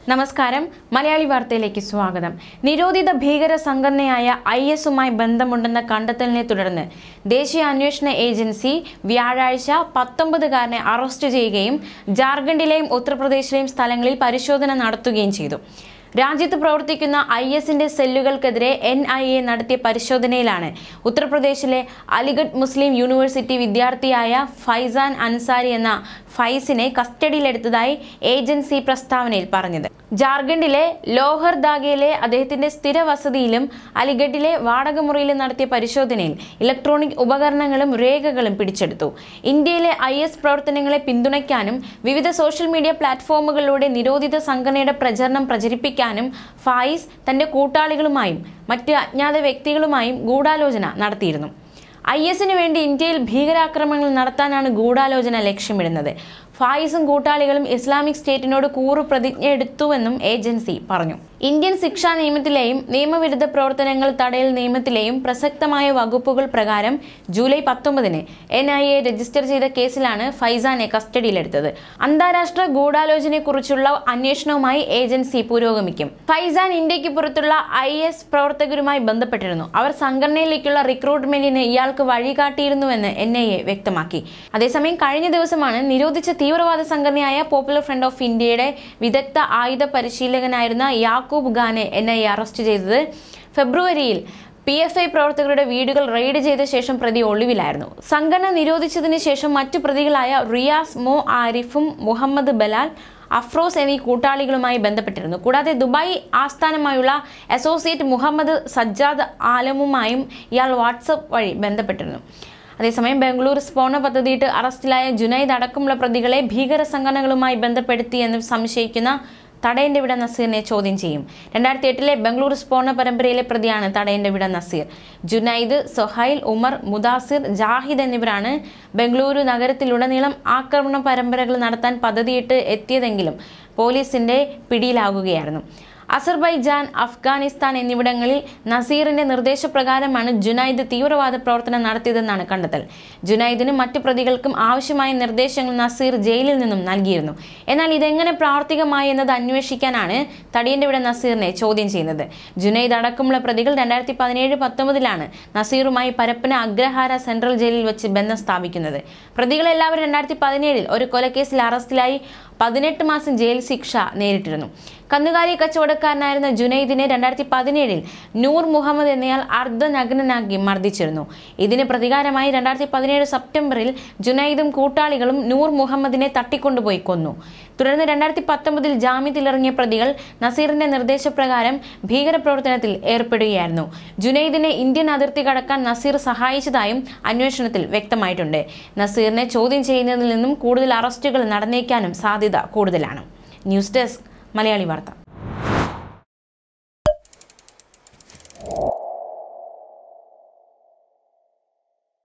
നമസ്കാരം മലയാളി വാർത്തയിലേക്ക് സ്വാഗതം നിരോധിത ഭീകര സംഘടനയായ ഐ എസുമായി ബന്ധമുണ്ടെന്ന കണ്ടെത്തലിനെ തുടർന്ന് ദേശീയ അന്വേഷണ ഏജൻസി വ്യാഴാഴ്ച പത്തൊമ്പതുകാരനെ അറസ്റ്റ് ചെയ്യുകയും ജാർഖണ്ഡിലെയും ഉത്തർപ്രദേശിലെയും സ്ഥലങ്ങളിൽ പരിശോധന നടത്തുകയും ചെയ്തു രാജ്യത്ത് പ്രവർത്തിക്കുന്ന ഐ എസിന്റെ സെല്ലുകൾക്കെതിരെ എൻ ഐ എ നടത്തിയ പരിശോധനയിലാണ് ഉത്തർപ്രദേശിലെ അലിഗഡ് മുസ്ലിം യൂണിവേഴ്സിറ്റി വിദ്യാർത്ഥിയായ ഫൈസാൻ അൻസാരി എന്ന ഫൈസിനെ കസ്റ്റഡിയിലെടുത്തതായി ഏജൻസി പ്രസ്താവനയിൽ പറഞ്ഞത് ജാർഖണ്ഡിലെ ലോഹർദാഗയിലെ അദ്ദേഹത്തിന്റെ സ്ഥിര വസതിയിലും അലിഗഡിലെ വാടകമുറിയിലും നടത്തിയ പരിശോധനയിൽ ഇലക്ട്രോണിക് ഉപകരണങ്ങളും രേഖകളും പിടിച്ചെടുത്തു ഇന്ത്യയിലെ ഐ എസ് പ്രവർത്തനങ്ങളെ പിന്തുണയ്ക്കാനും വിവിധ സോഷ്യൽ മീഡിയ പ്ലാറ്റ്ഫോമുകളിലൂടെ നിരോധിത സംഘടനയുടെ പ്രചരണം പ്രചരിപ്പിക്കാനും ഫായിസ് തന്റെ കൂട്ടാളികളുമായും മറ്റ് അജ്ഞാത വ്യക്തികളുമായും ഗൂഢാലോചന നടത്തിയിരുന്നു ഐ എസിന് വേണ്ടി ഇന്ത്യയിൽ ഭീകരാക്രമണങ്ങൾ നടത്താനാണ് ഗൂഢാലോചന ലക്ഷ്യമിടുന്നത് ഫായിസും കൂട്ടാളികളും ഇസ്ലാമിക് സ്റ്റേറ്റിനോട് കൂറു പ്രതിജ്ഞ എടുത്തുവെന്നും ഏജൻസി പറഞ്ഞു ഇന്ത്യൻ ശിക്ഷാ നിയമത്തിലെയും നിയമവിരുദ്ധ പ്രവർത്തനങ്ങൾ തടയൽ നിയമത്തിലെയും പ്രസക്തമായ വകുപ്പുകൾ പ്രകാരം ജൂലൈ പത്തൊമ്പതിന് എൻ ഐ എ രജിസ്റ്റർ ചെയ്ത കേസിലാണ് ഫൈസാനെ കസ്റ്റഡിയിലെടുത്തത് അന്താരാഷ്ട്ര ഗൂഢാലോചനയെക്കുറിച്ചുള്ള അന്വേഷണവുമായി ഏജൻസി പുരോഗമിക്കും ഫൈസാൻ ഇന്ത്യക്ക് പുറത്തുള്ള ഐ എസ് പ്രവർത്തകരുമായി ബന്ധപ്പെട്ടിരുന്നു അവർ സംഘടനയിലേക്കുള്ള റിക്രൂട്ട്മെന്റിന് ഇയാൾക്ക് വഴികാട്ടിയിരുന്നുവെന്ന് എൻ ഐ എ വ്യക്തമാക്കി അതേസമയം കഴിഞ്ഞ ദിവസമാണ് നിരോധിച്ച തീവ്രവാദ സംഘടനയായ പോപ്പുലർ ഫ്രണ്ട് ഓഫ് ഇന്ത്യയുടെ വിദഗ്ധ ആയുധ പരിശീലകനായിരുന്ന യാക്കൂബ് ഖാനെ എൻ ഐ എ അറസ്റ്റ് ചെയ്തത് ഫെബ്രുവരിയിൽ പി എഫ് ഐ പ്രവർത്തകരുടെ വീടുകൾ റെയ്ഡ് ചെയ്ത ശേഷം പ്രതി ഒളിവിലായിരുന്നു സംഘടന നിരോധിച്ചതിന് ശേഷം മറ്റു പ്രതികളായ റിയാസ് മോ ആരിഫും മുഹമ്മദ് ബലാൽ അഫ്രോസ് എന്നീ കൂട്ടാളികളുമായി ബന്ധപ്പെട്ടിരുന്നു കൂടാതെ ദുബായ് ആസ്ഥാനമായുള്ള അസോസിയേറ്റ് മുഹമ്മദ് സജ്ജാദ് ആലമുമായും ഇയാൾ വാട്സപ്പ് വഴി ബന്ധപ്പെട്ടിരുന്നു അതേസമയം ബംഗളൂർ സ്ഫോടന പദ്ധതിയിട്ട് അറസ്റ്റിലായ ജുനൈദ് അടക്കമുള്ള പ്രതികളെ ഭീകര സംഘടനകളുമായി ബന്ധപ്പെടുത്തിയെന്ന് സംശയിക്കുന്ന തടയന്റെ വിട നസീറിനെ ചോദ്യം ചെയ്യും രണ്ടായിരത്തി എട്ടിലെ ബംഗളൂരു സ്ഫോടന പരമ്പരയിലെ പ്രതിയാണ് തടയന്റെ വിട നസീർ ജുനൈദ് സൊഹൈൽ ഉമർ മുദാസിർ ജാഹിദ് എന്നിവരാണ് ബംഗളൂരു നഗരത്തിലുടനീളം ആക്രമണ പരമ്പരകൾ നടത്താൻ പദ്ധതിയിട്ട് എത്തിയതെങ്കിലും പോലീസിന്റെ പിടിയിലാകുകയായിരുന്നു അസർബൈജാൻ അഫ്ഗാനിസ്ഥാൻ എന്നിവിടങ്ങളിൽ നസീറിന്റെ നിർദ്ദേശപ്രകാരമാണ് ജുനൈദ് തീവ്രവാദ പ്രവർത്തനം നടത്തിയതെന്നാണ് കണ്ടെത്തൽ ജുനൈദിനും മറ്റു പ്രതികൾക്കും ആവശ്യമായ നിർദ്ദേശങ്ങൾ നസീർ ജയിലിൽ നിന്നും നൽകിയിരുന്നു എന്നാൽ ഇതെങ്ങനെ പ്രാവർത്തികമായി എന്നത് അന്വേഷിക്കാനാണ് തടിയന്റെ ഇവിടെ നസീറിനെ ചോദ്യം ചെയ്യുന്നത് ജുനൈദ് അടക്കമുള്ള പ്രതികൾ രണ്ടായിരത്തി പതിനേഴ് പത്തൊമ്പതിലാണ് നസീറുമായി പരപ്പന അഗ്രഹാര സെൻട്രൽ ജയിലിൽ വെച്ച് ബന്ധം സ്ഥാപിക്കുന്നത് പ്രതികളെല്ലാവരും രണ്ടായിരത്തി പതിനേഴിൽ ഒരു കൊലക്കേസിൽ അറസ്റ്റിലായി പതിനെട്ട് മാസം ജയിൽ ശിക്ഷ നേരിട്ടിരുന്നു കന്നുകാലി കച്ചവടക്കാരനായിരുന്ന ജുനൈദിനെ രണ്ടായിരത്തി പതിനേഴിൽ നൂർ മുഹമ്മദ് എന്നയാൾ അർദ്ധനഗ്നനാക്കി മർദ്ദിച്ചിരുന്നു ഇതിന് പ്രതികാരമായി രണ്ടായിരത്തി പതിനേഴ് സെപ്റ്റംബറിൽ ജുനൈദും കൂട്ടാളികളും നൂർ മുഹമ്മദിനെ തട്ടിക്കൊണ്ടുപോയി കൊന്നു തുടർന്ന് രണ്ടായിരത്തി പത്തൊമ്പതിൽ ജാമ്യത്തിലിറങ്ങിയ പ്രതികൾ നസീറിന്റെ നിർദ്ദേശപ്രകാരം ഭീകരപ്രവർത്തനത്തിൽ ഏർപ്പെടുകയായിരുന്നു ജുനൈദിനെ ഇന്ത്യൻ അതിർത്തി കടക്കാൻ നസീർ സഹായിച്ചതായും അന്വേഷണത്തിൽ വ്യക്തമായിട്ടുണ്ട് നസീറിനെ ചോദ്യം ചെയ്യുന്നതിൽ നിന്നും കൂടുതൽ അറസ്റ്റുകൾ നടന്നേക്കാനും സാധ്യത കൂടുതലാണ് ന്യൂസ് ഡെസ്ക് മലയാളി വാർത്ത